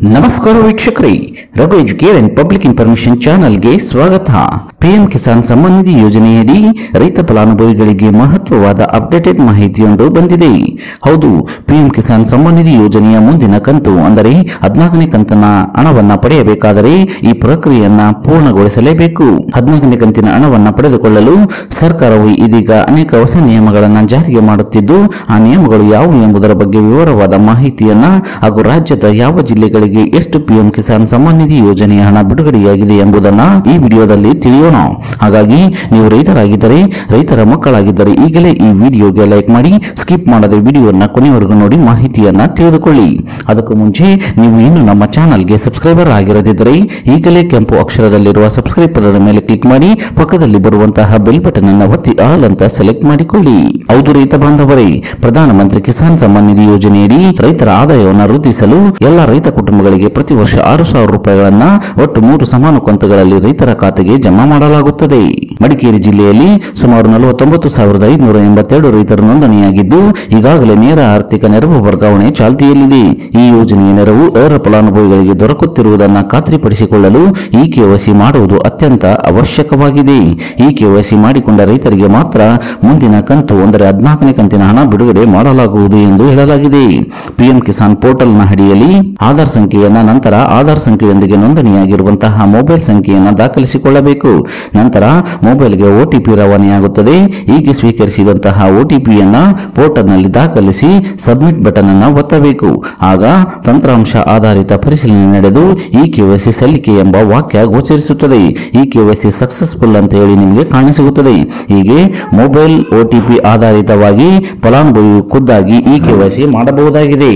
ನಮಸ್ಕಾರ ವೀಕ್ಷಕರೇ Raghu educare and public information ಚಾನೆಲ್ಗೆ ಸ್ವಾಗತ ಪಿಎಂ ಕಿಸಾನ್ ಸಮ್ಮಾನ್ ನಿಧಿ ಯೋಜನೆಯಡಿ ರೈತ ಫಲಾನುಭವಿಗಳಿಗೆ ಮಹತ್ವವಾದ ಅಪ್ಡೇಟೆಡ್ ಮಾಹಿತಿಯೊಂದು ಬಂದಿದೆ ಹೌದು ಪಿಎಂ ಕಿಸಾನ್ ಸಮ್ಮಾನ್ ನಿಧಿ ಯೋಜನೆಯ ಮುಂದಿನ ಕಂತು ಅಂದರೆ ಹದಿನಾಲ್ಕನೇ ಕಂತನ ಹಣವನ್ನ ಪಡೆಯಬೇಕಾದರೆ ಈ ಪ್ರಕ್ರಿಯೆಯನ್ನ ಪೂರ್ಣಗೊಳಿಸಲೇಬೇಕು ಹದಿನಾಲ್ಕನೇ ಕಂತಿನ ಹಣವನ್ನ ಪಡೆದುಕೊಳ್ಳಲು ಸರ್ಕಾರವು ಇದೀಗ ಅನೇಕ ಹೊಸ ನಿಯಮಗಳನ್ನು ಜಾರಿಗೆ ಮಾಡುತ್ತಿದ್ದು ಆ ನಿಯಮಗಳು ಯಾವುವು ಎಂಬುದರ ಬಗ್ಗೆ ವಿವರವಾದ ಮಾಹಿತಿಯನ್ನ ಹಾಗೂ ರಾಜ್ಯದ ಯಾವ ಜಿಲ್ಲೆಗಳಿಗೆ ಎಷ್ಟು ಪಿಎಂ ಕಿಸಾನ್ ಸಮ್ಮಾನ್ ನಿಧಿ ಯೋಜನೆಯ ಹಣ ಬಿಡುಗಡೆಯಾಗಿದೆ ಎಂಬುದನ್ನ ಈ ವಿಡಿಯೋದಲ್ಲಿ ತಿಳಿಯೋಣ ಹಾಗಾಗಿ ನೀವು ರೈತರಾಗಿದ್ದರೆ ರೈತರ ಮಕ್ಕಳಾಗಿದ್ದರೆ ಈಗಲೇ ಈ ವಿಡಿಯೋಗೆ ಲೈಕ್ ಮಾಡಿ ಸ್ಕಿಪ್ ಮಾಡದೆ ವಿಡಿಯೋನ ಕೊನೆವರೆಗೂ ನೋಡಿ ಮಾಹಿತಿಯನ್ನ ತಿಳಿದುಕೊಳ್ಳಿ ಅದಕ್ಕೂ ಮುಂಚೆ ನೀವು ಇನ್ನು ನಮ್ಮ ಚಾನಲ್ಗೆ ಸಬ್ಸ್ಕ್ರೈಬರ್ ಆಗಿರದಿದ್ದರೆ ಈಗಲೇ ಕೆಂಪು ಅಕ್ಷರದಲ್ಲಿರುವ ಸಬ್ಸ್ಕ್ರೈಬ್ ಪದದ ಮೇಲೆ ಕ್ಲಿಕ್ ಮಾಡಿ ಪಕ್ಕದಲ್ಲಿ ಬರುವಂತಹ ಬೆಲ್ ಬಟನ್ ಅನ್ನು ಒತ್ತಿ ಆಲ್ ಅಂತ ಸೆಲೆಕ್ಟ್ ಮಾಡಿಕೊಳ್ಳಿ ಹೌದು ರೈತ ಬಾಂಧವರೇ ಪ್ರಧಾನಮಂತ್ರಿ ಕಿಸಾನ್ ಸಮ್ಮಾನ್ ನಿಧಿ ಯೋಜನೆಯಡಿ ರೈತರ ಆದಾಯವನ್ನು ವೃದ್ಧಿಸಲು ಎಲ್ಲ ರೈತ ಕುಟುಂಬಗಳಿಗೆ ಪ್ರತಿ ವರ್ಷ ಆರು ಸಾವಿರ ರೂಪಾಯಿಗಳನ್ನ ಒಟ್ಟು ಮೂರು ಸಮಾನ ಕಂತುಗಳಲ್ಲಿ ರೈತರ ಖಾತೆಗೆ ಜಮಾ ಮಾಡಲಾಗುತ್ತದೆ ಮಡಿಕೇರಿ ಜಿಲ್ಲೆಯಲ್ಲಿ ಸುಮಾರು ನಲವತ್ತೊಂಬತ್ತು ಸಾವಿರದ ಐದುನೂರ ಎಂಬತ್ತೆರಡು ರೈತರು ನೋಂದಣಿಯಾಗಿದ್ದು ಈಗಾಗಲೇ ನೇರ ಆರ್ಥಿಕ ನೆರವು ವರ್ಗಾವಣೆ ಚಾಲ್ತಿಯಲ್ಲಿದೆ ಈ ಯೋಜನೆಯ ನೆರವು ಅರ್ಹ ಫಲಾನುಭವಿಗಳಿಗೆ ದೊರಕುತ್ತಿರುವುದನ್ನು ಖಾತ್ರಿಪಡಿಸಿಕೊಳ್ಳಲು ಈ ಕೆವೈಸಿ ಮಾಡುವುದು ಅತ್ಯಂತ ಅವಶ್ಯಕವಾಗಿದೆ ಈ ಕೆವೈಸಿ ಮಾಡಿಕೊಂಡ ರೈತರಿಗೆ ಮಾತ್ರ ಮುಂದಿನ ಕಂತು ಅಂದರೆ ಹದಿನಾಲ್ಕನೇ ಕಂತಿನ ಹಣ ಬಿಡುಗಡೆ ಮಾಡಲಾಗುವುದು ಎಂದು ಹೇಳಲಾಗಿದೆ ಪಿಎಂ ಕಿಸಾನ್ ಪೋರ್ಟಲ್ನ ಅಡಿಯಲ್ಲಿ ಆಧಾರ್ ಸಂಖ್ಯೆಯನ್ನ ನಂತರ ಆಧಾರ್ ಸಂಖ್ಯೆಯೊಂದಿಗೆ ನೋಂದಣಿಯಾಗಿರುವಂತಹ ಮೊಬೈಲ್ ಸಂಖ್ಯೆಯನ್ನು ದಾಖಲಿಸಿಕೊಳ್ಳಬೇಕು ನಂತರ ಮೊಬೈಲ್ಗೆ ಒಟಿಪಿ ರವಾನೆಯಾಗುತ್ತದೆ ಹೀಗೆ ಸ್ವೀಕರಿಸಿದಂತಹ ಒಟಿಪಿಯನ್ನ ಪೋರ್ಟಲ್ನಲ್ಲಿ ದಾಖಲಿಸಿ ಸಬ್ಮಿಟ್ ಬಟನ್ ಅನ್ನು ಒತ್ತಬೇಕು ಆಗ ತಂತ್ರಾಂಶ ಆಧಾರಿತ ಪರಿಶೀಲನೆ ನಡೆದು ಈ ಕೆವೈಸಿ ಸಲ್ಲಿಕೆ ಎಂಬ ವಾಕ್ಯ ಗೋಚರಿಸುತ್ತದೆ ಈ ಕೆವೈಸಿ ಸಕ್ಸಸ್ಫುಲ್ ಅಂತ ಹೇಳಿ ನಿಮಗೆ ಕಾಣಿಸಿಗುತ್ತದೆ ಹೀಗೆ ಮೊಬೈಲ್ ಒಟಿಪಿ ಆಧಾರಿತವಾಗಿ ಫಲಾನುಭವಿಯು ಖುದ್ದಾಗಿ ಈ ಕೆವೈಸಿ ಮಾಡಬಹುದಾಗಿದೆ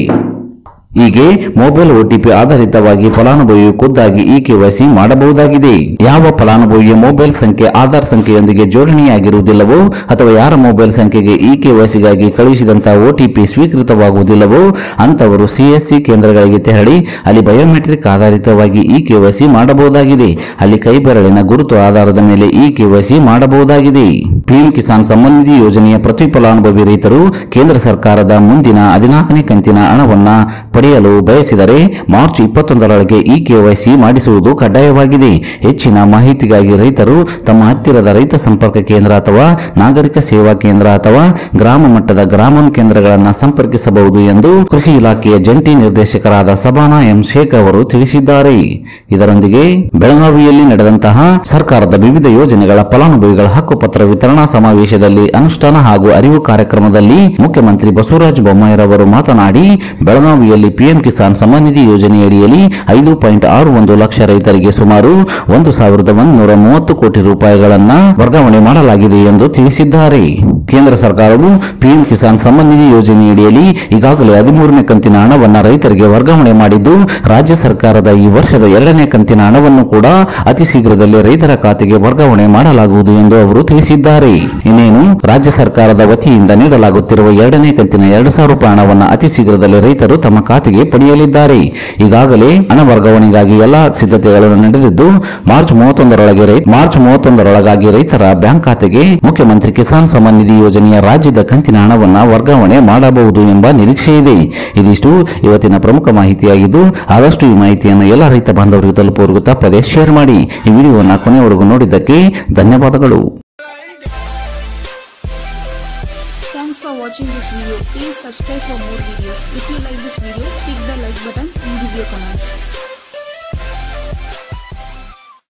ಹೀಗೆ ಮೊಬೈಲ್ ಒಟಿಪಿ ಆಧಾರಿತವಾಗಿ ಫಲಾನುಭವಿಯು ಖುದ್ದಾಗಿ ಈ ಕೆವೈಸಿ ಮಾಡಬಹುದಾಗಿದೆ ಯಾವ ಫಲಾನುಭವಿಯ ಮೊಬೈಲ್ ಸಂಖ್ಯೆ ಆಧಾರ್ ಸಂಖ್ಯೆಯೊಂದಿಗೆ ಜೋಡಣೆಯಾಗಿರುವುದಿಲ್ಲವೋ ಅಥವಾ ಯಾರ ಮೊಬೈಲ್ ಸಂಖ್ಯೆಗೆ ಈ ಕೆವೈಸಿಗಾಗಿ ಕಳುಹಿಸಿದಂತಹ ಒಟಿಪಿ ಸ್ವೀಕೃತವಾಗುವುದಿಲ್ಲವೋ ಅಂತವರು ಸಿಎಸ್ಸಿ ಕೇಂದ್ರಗಳಿಗೆ ತೆರಳಿ ಅಲ್ಲಿ ಬಯೋಮೆಟ್ರಿಕ್ ಆಧಾರಿತವಾಗಿ ಈ ಕೆವೈಸಿ ಮಾಡಬಹುದಾಗಿದೆ ಅಲ್ಲಿ ಕೈಬೆರಳಿನ ಗುರುತು ಆಧಾರದ ಮೇಲೆ ಈ ಕೆವೈಸಿ ಮಾಡಬಹುದಾಗಿದೆ ಪಿಎಂ ಕಿಸಾನ್ ಸಮ್ಮಾನ್ ನಿಧಿ ಯೋಜನೆಯ ಪ್ರತಿ ಫಲಾನುಭವಿ ರೈತರು ಕೇಂದ್ರ ಸರ್ಕಾರದ ಮುಂದಿನ ಹದಿನಾಲ್ಕನೇ ಕಂತಿನ ಹಣವನ್ನ ಪಡೆಯಲು ಬಯಸಿದರೆ ಮಾರ್ಚ್ ಇಪ್ಪತ್ತೊಂದರೊಳಗೆ ಈ ಕೆವೈಸಿ ಮಾಡಿಸುವುದು ಕಡ್ಡಾಯವಾಗಿದೆ ಹೆಚ್ಚಿನ ಮಾಹಿತಿಗಾಗಿ ರೈತರು ತಮ್ಮ ಹತ್ತಿರದ ರೈತ ಸಂಪರ್ಕ ಕೇಂದ್ರ ಅಥವಾ ನಾಗರಿಕ ಸೇವಾ ಕೇಂದ್ರ ಅಥವಾ ಗ್ರಾಮ ಮಟ್ಟದ ಗ್ರಾಮನ್ ಕೇಂದ್ರಗಳನ್ನು ಸಂಪರ್ಕಿಸಬಹುದು ಎಂದು ಕೃಷಿ ಇಲಾಖೆಯ ಜಂಟಿ ನಿರ್ದೇಶಕರಾದ ಸಬಾನಾ ಎಂ ಶೇಖ್ ಅವರು ತಿಳಿಸಿದ್ದಾರೆ ಇದರೊಂದಿಗೆ ಬೆಳಗಾವಿಯಲ್ಲಿ ನಡೆದಂತಹ ಸರ್ಕಾರದ ವಿವಿಧ ಯೋಜನೆಗಳ ಫಲಾನುಭವಿಗಳ ಹಕ್ಕುಪತ್ರ ವಿತರಣಾ ಸಮಾವೇಶದಲ್ಲಿ ಅನುಷ್ಠಾನ ಹಾಗೂ ಅರಿವು ಕಾರ್ಯಕ್ರಮದಲ್ಲಿ ಮುಖ್ಯಮಂತ್ರಿ ಬಸವರಾಜ ಬೊಮ್ಮಾಯಿರವರು ಮಾತನಾಡಿ ಬೆಳಗಾವಿಯಲ್ಲಿ ಪಿಎಂ ಕಿಸಾನ್ ಸಮ್ಮಾನ್ ನಿಧಿ ಯೋಜನೆಯಡಿಯಲ್ಲಿ ಐದು ಪಾಯಿಂಟ್ ಆರು ಒಂದು ಲಕ್ಷ ರೈತರಿಗೆ ಸುಮಾರು ಒಂದು ಸಾವಿರದ ಒಂದೂರ ಮೂವತ್ತು ಕೋಟಿ ರೂಪಾಯಿಗಳನ್ನ ವರ್ಗಾವಣೆ ಮಾಡಲಾಗಿದೆ ಎಂದು ತಿಳಿಸಿದ್ದಾರೆ ಕೇಂದ್ರ ಸರ್ಕಾರವು ಪಿಎಂ ಕಿಸಾನ್ ಸಮ್ಮಾನ್ ನಿಧಿ ಯೋಜನೆಯಡಿಯಲ್ಲಿ ಈಗಾಗಲೇ ಹದಿಮೂರನೇ ಕಂತಿನ ಹಣವನ್ನ ರೈತರಿಗೆ ವರ್ಗಾವಣೆ ಮಾಡಿದ್ದು ರಾಜ್ಯ ಸರ್ಕಾರದ ಈ ವರ್ಷದ ಎರಡನೇ ಕಂತಿನ ಹಣವನ್ನು ಕೂಡ ಅತಿ ಶೀಘ್ರದಲ್ಲಿ ರೈತರ ಖಾತೆಗೆ ವರ್ಗಾವಣೆ ಮಾಡಲಾಗುವುದು ಎಂದು ಅವರು ತಿಳಿಸಿದ್ದಾರೆ ಇನ್ನೇನು ರಾಜ್ಯ ಸರ್ಕಾರದ ವತಿಯಿಂದ ನೀಡಲಾಗುತ್ತಿರುವ ಎರಡನೇ ಕಂತಿನ ಎರಡು ಸಾವಿರ ರೂಪಾಯಿ ಹಣವನ್ನು ಅತಿ ಶೀಘ್ರದಲ್ಲಿ ರೈತರು ತಮ್ಮ ಖಾತೆಗೆ ಪಡೆಯಲಿದ್ದಾರೆ ಈಗಾಗಲೇ ಹಣ ವರ್ಗಾವಣೆಗಾಗಿ ಎಲ್ಲಾ ಸಿದ್ಧತೆಗಳನ್ನು ನಡೆದಿದ್ದು ಮಾರ್ಚ್ ಮೂವತ್ತೊಂದರೊಳಗೆ ರೈ- ಮಾರ್ಚ್ ಮೂವತ್ತೊಂದರೊಳಗಾಗಿ ರೈತರ ಬ್ಯಾಂಕ್ ಖಾತೆಗೆ ಮುಖ್ಯಮಂತ್ರಿ ಕಿಸಾನ್ ಸಮ್ಮಾನ್ ನಿಧಿ ಯೋಜನೆಯ ರಾಜ್ಯದ ಕಂತಿನ ಹಣವನ್ನ ವರ್ಗಾವಣೆ ಮಾಡಬಹುದು ಎಂಬ ನಿರೀಕ್ಷೆ ಇದೆ ಇದಿಷ್ಟು ಇವತ್ತಿನ ಪ್ರಮುಖ ಮಾಹಿತಿಯಾಗಿದ್ದು ಆದಷ್ಟು ಈ ಮಾಹಿತಿಯನ್ನು ಎಲ್ಲ ರೈತ ಬಾಂಧವರಿಗೆ ತಲುಪುವವರೆಗೂ ತಪ್ಪದೆ ಶೇರ್ ಮಾಡಿ ಈ ವಿಡಿಯೋವನ್ನು ಕೊನೆಯವರೆಗೂ ನೋಡಿದ್ದಕ್ಕೆ ಧನ್ಯವಾದಗಳು Thanks for watching this video. Please subscribe for more videos. If you like this video, click the like buttons and give your comments.